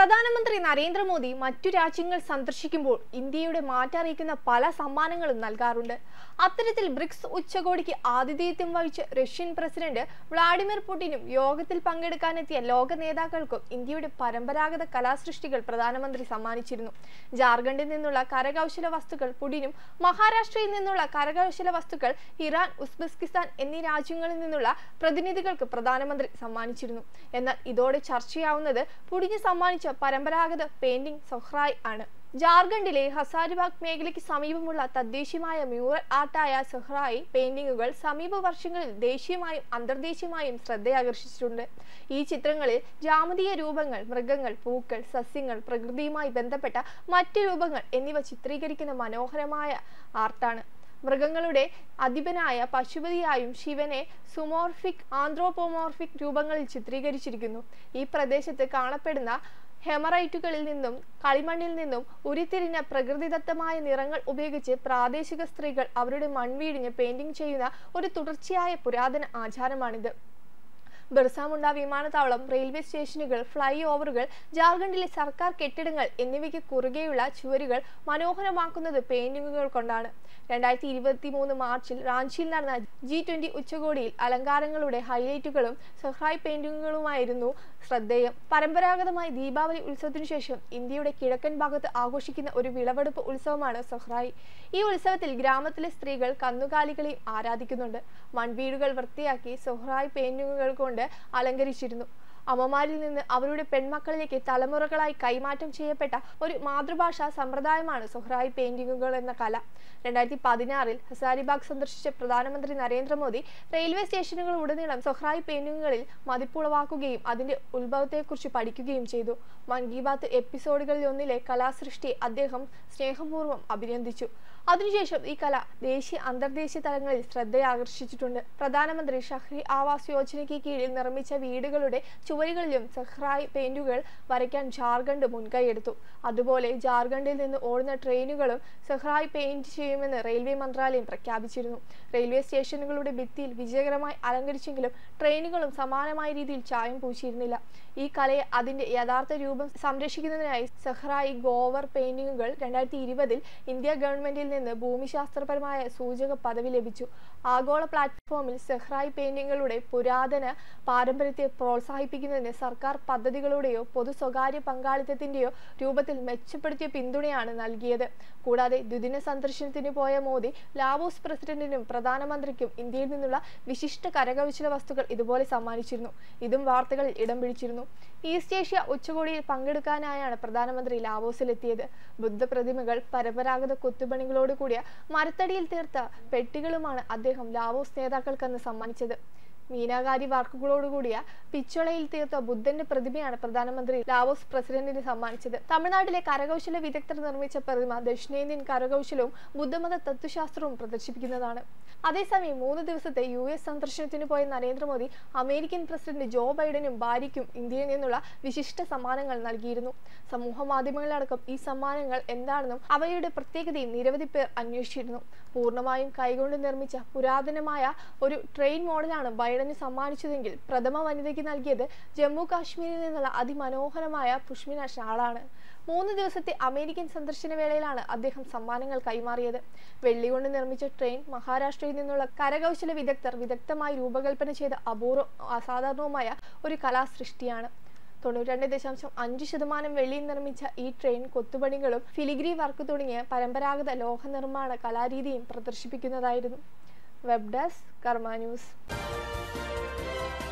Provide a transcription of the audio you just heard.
പ്രധാനമന്ത്രി നരേന്ദ്രമോദി മറ്റു രാജ്യങ്ങൾ സന്ദർശിക്കുമ്പോൾ ഇന്ത്യയുടെ മാറ്ററിയിക്കുന്ന പല സമ്മാനങ്ങളും നൽകാറുണ്ട് അത്തരത്തിൽ ബ്രിക്സ് ഉച്ചകോടിക്ക് ആതിഥേയത്വം വഹിച്ച റഷ്യൻ പ്രസിഡന്റ് വ്ളാഡിമിർ പുടിനും യോഗത്തിൽ പങ്കെടുക്കാനെത്തിയ ലോക നേതാക്കൾക്കും ഇന്ത്യയുടെ പരമ്പരാഗത കലാസൃഷ്ടികൾ പ്രധാനമന്ത്രി സമ്മാനിച്ചിരുന്നു ജാർഖണ്ഡിൽ നിന്നുള്ള കരകൗശല വസ്തുക്കൾ പുടിനും മഹാരാഷ്ട്രയിൽ നിന്നുള്ള കരകൗശല വസ്തുക്കൾ ഇറാൻ ഉസ്ബെക്കിസ്ഥാൻ എന്നീ രാജ്യങ്ങളിൽ നിന്നുള്ള പ്രതിനിധികൾക്ക് പ്രധാനമന്ത്രി സമ്മാനിച്ചിരുന്നു എന്നാൽ ഇതോടെ ചർച്ചയാവുന്നത് പുടിന് സമ്മാനിച്ച പരമ്പരാഗത പെയിന്റിംഗ് സൊഹ്റായ് ആണ് ജാർഖണ്ഡിലെ ഹസാരിബാഗ് മേഖലയ്ക്ക് സമീപമുള്ള തദ്ദേശീയമായ മ്യൂറൽ ആർട്ടായ സൊഹ്റായി പെയിന്റിങ്ങുകൾ സമീപ വർഷങ്ങളിൽ ദേശീയമായും അന്തർദേശീയമായും ശ്രദ്ധയാകർഷിച്ചിട്ടുണ്ട് ഈ ചിത്രങ്ങളിൽ ജാമതീയ രൂപങ്ങൾ മൃഗങ്ങൾ പൂക്കൾ സസ്യങ്ങൾ പ്രകൃതിയുമായി ബന്ധപ്പെട്ട മറ്റ് രൂപങ്ങൾ എന്നിവ ചിത്രീകരിക്കുന്ന മനോഹരമായ ആർട്ടാണ് മൃഗങ്ങളുടെ അധിപനായ പശുപതിയായും ശിവനെ സുമോർഫിക് ആന്ത്രോപോമോർഫിക് രൂപങ്ങളിൽ ചിത്രീകരിച്ചിരിക്കുന്നു ഈ പ്രദേശത്ത് കാണപ്പെടുന്ന ഹെമറൈറ്റുകളിൽ നിന്നും കളിമണ്ണിൽ നിന്നും ഉരുത്തിരിഞ്ഞ പ്രകൃതിദത്തമായ നിറങ്ങൾ ഉപയോഗിച്ച് പ്രാദേശിക സ്ത്രീകൾ അവരുടെ മൺവീടിന് പെയിന്റിംഗ് ചെയ്യുന്ന ഒരു തുടർച്ചയായ പുരാതന ആചാരമാണിത് ബിർസാമുണ്ട വിമാനത്താവളം റെയിൽവേ സ്റ്റേഷനുകൾ ഫ്ലൈ ഓവറുകൾ ജാർഖണ്ഡിലെ സർക്കാർ കെട്ടിടങ്ങൾ എന്നിവയ്ക്ക് കുറുകെയുള്ള ചുവരുകൾ മനോഹരമാക്കുന്നത് പെയിന്റിങ്ങുകൾ കൊണ്ടാണ് രണ്ടായിരത്തി ഇരുപത്തി മൂന്ന് മാർച്ചിൽ റാഞ്ചിയിൽ നടന്ന ജി ട്വന്റി ഉച്ചകോടിയിൽ അലങ്കാരങ്ങളുടെ ഹൈലൈറ്റുകളും സൊഹ്റായ് പെയിന്റിങ്ങുകളുമായിരുന്നു ശ്രദ്ധേയം പരമ്പരാഗതമായി ദീപാവലി ഉത്സവത്തിനു ശേഷം ഇന്ത്യയുടെ കിഴക്കൻ ഭാഗത്ത് ആഘോഷിക്കുന്ന ഒരു വിളവെടുപ്പ് ഉത്സവമാണ് സൊഹ്റായ് ഈ ഉത്സവത്തിൽ ഗ്രാമത്തിലെ സ്ത്രീകൾ കന്നുകാലികളെയും ആരാധിക്കുന്നുണ്ട് മൺവീടുകൾ വൃത്തിയാക്കി സൊഹ്റായ് പെയിന്റിങ്ങുകൾ കൊണ്ട് അലങ്കരിച്ചിരുന്നു അമ്മമാരിൽ നിന്ന് അവരുടെ പെൺമക്കളിലേക്ക് തലമുറകളായി കൈമാറ്റം ചെയ്യപ്പെട്ട ഒരു മാതൃഭാഷാ സമ്പ്രദായമാണ് സൊഹ്റായി പെയിന്റിങ്ങുകൾ എന്ന കല രണ്ടായിരത്തി പതിനാറിൽ ഹസാരിബാഗ് സന്ദർശിച്ച പ്രധാനമന്ത്രി നരേന്ദ്രമോദി റെയിൽവേ സ്റ്റേഷനുകൾ ഉടനീളം സൊഹ്റായി പെയിന്റിങ്ങുകളിൽ മതിപ്പുളവാക്കുകയും അതിന്റെ ഉത്ഭവത്തെക്കുറിച്ച് പഠിക്കുകയും ചെയ്തു മൻ കി ബാത്ത് എപ്പിസോഡുകളിൽ ഒന്നിലെ കലാസൃഷ്ടിയെ അദ്ദേഹം സ്നേഹപൂർവ്വം അഭിനന്ദിച്ചു അതിനുശേഷം ഈ കല ദേശീയ അന്തർദേശീയ തലങ്ങളിൽ ശ്രദ്ധയാകർഷിച്ചിട്ടുണ്ട് പ്രധാനമന്ത്രി ഷഹ്രി ആവാസ് യോജനയ്ക്ക് കീഴിൽ നിർമ്മിച്ച വീടുകളുടെ ചുവരുകളിലും സഹ്റായ് പെയിന്റുകൾ വരയ്ക്കാൻ ജാർഖണ്ഡ് മുൻകൈയെടുത്തു അതുപോലെ ജാർഖണ്ഡിൽ നിന്ന് ഓടുന്ന ട്രെയിനുകളും സഹ്റായ് പെയിന്റ് ചെയ്യുമെന്ന് റെയിൽവേ മന്ത്രാലയം പ്രഖ്യാപിച്ചിരുന്നു റെയിൽവേ സ്റ്റേഷനുകളുടെ ഭിത്തിയിൽ വിജയകരമായി അലങ്കരിച്ചെങ്കിലും ട്രെയിനുകളും സമാനമായ രീതിയിൽ ചായം പൂശിയിരുന്നില്ല ഈ കലയെ അതിന്റെ യഥാർത്ഥ രൂപം സംരക്ഷിക്കുന്നതിനായി സഹ്റായി ഗോവർ പെയിന്റിങ്ങുകൾ രണ്ടായിരത്തി ഇരുപതിൽ ഇന്ത്യ ഗവൺമെന്റിൽ നിന്ന് ഭൂമിശാസ്ത്രപരമായ സൂചക പദവി ലഭിച്ചു ആഗോള പ്ലാറ്റ്ഫോമിൽ സെഹ്റായി പെയിന്റിങ്ങുകളുടെ പുരാതന പാരമ്പര്യത്തെ പ്രോത്സാഹിപ്പിക്കുന്നതിന് സർക്കാർ പദ്ധതികളുടെയോ പൊതു സ്വകാര്യ പങ്കാളിത്തത്തിന്റെയോ രൂപത്തിൽ മെച്ചപ്പെടുത്തിയ പിന്തുണയാണ് നൽകിയത് കൂടാതെ ദ്വിദിന സന്ദർശനത്തിന് പോയ മോദി ലാവോസ് പ്രസിഡന്റിനും പ്രധാനമന്ത്രിക്കും ഇന്ത്യയിൽ നിന്നുള്ള വിശിഷ്ട കരകൗശല വസ്തുക്കൾ ഇതുപോലെ സമ്മാനിച്ചിരുന്നു ഇതും വാർത്തകളിൽ ഇടം പിടിച്ചിരുന്നു ഈസ്റ്റ് ഏഷ്യ ഉച്ചകോടിയിൽ പങ്കെടുക്കാനായാണ് പ്രധാനമന്ത്രി ലാവോസിലെത്തിയത് ബുദ്ധപ്രതിമകൾ പരമ്പരാഗത കൊത്തുപണികളോട് കൂടിയ മരത്തടിയിൽ തീർത്ത പെട്ടികളുമാണ് അദ്ദേഹം ലാവോസ് നേതാക്കൾക്കന്ന് സമ്മാനിച്ചത് മീനാകാരി വർക്കുകളോടുകൂടിയ പിച്ചളയിൽ തീർത്ത ബുദ്ധന്റെ പ്രതിമയാണ് പ്രധാനമന്ത്രി ലാവോസ് പ്രസിഡന്റിന് സമ്മാനിച്ചത് തമിഴ്നാട്ടിലെ കരകൗശല വിദഗ്ധർ നിർമ്മിച്ച പ്രതിമ ദക്ഷിണേന്ത്യൻ കരകൗശലവും ബുദ്ധമത തത്വശാസ്ത്രവും പ്രദർശിപ്പിക്കുന്നതാണ് അതേസമയം മൂന്ന് ദിവസത്തെ യു എസ് സന്ദർശനത്തിന് പോയ നരേന്ദ്രമോദി അമേരിക്കൻ പ്രസിഡന്റ് ജോ ബൈഡനും ഭാര്യയ്ക്കും ഇന്ത്യയിൽ നിന്നുള്ള വിശിഷ്ട സമ്മാനങ്ങൾ നൽകിയിരുന്നു സമൂഹ മാധ്യമങ്ങളിലടക്കം ഈ സമ്മാനങ്ങൾ എന്താണെന്നും അവയുടെ പ്രത്യേകതയും നിരവധി പേർ അന്വേഷിച്ചിരുന്നു പൂർണ്ണമായും കൈകൊണ്ട് നിർമ്മിച്ച പുരാതനമായ ഒരു ട്രെയിൻ മോഡലാണ് ബൈഡന് സമ്മാനിച്ചതെങ്കിൽ പ്രഥമ വനിതയ്ക്ക് നൽകിയത് ജമ്മു കാശ്മീരിൽ നിന്നുള്ള അതിമനോഹരമായ പുഷ്മിന ഷാളാണ് മൂന്ന് ദിവസത്തെ അമേരിക്കൻ സന്ദർശന വേളയിലാണ് അദ്ദേഹം സമ്മാനങ്ങൾ കൈമാറിയത് വെള്ളി കൊണ്ട് നിർമ്മിച്ച ട്രെയിൻ മഹാരാഷ്ട്രയിൽ നിന്നുള്ള കരകൗശല വിദഗ്ധർ വിദഗ്ധമായി രൂപകൽപ്പന ചെയ്ത അപൂർവ അസാധാരണവുമായ ഒരു കലാസൃഷ്ടിയാണ് തൊണ്ണൂറ്റി ദശാംശം അഞ്ച് ശതമാനം വെള്ളിയിൽ നിർമ്മിച്ച ഈ ട്രെയിൻ കൊത്തുപണികളും ഫിലിഗ്രി വർക്ക് തുടങ്ങിയ പരമ്പരാഗത ലോഹ നിർമ്മാണ കലാരീതിയും പ്രദർശിപ്പിക്കുന്നതായിരുന്നു വെബ് ഡെസ്ക് കർമ്മ ന്യൂസ്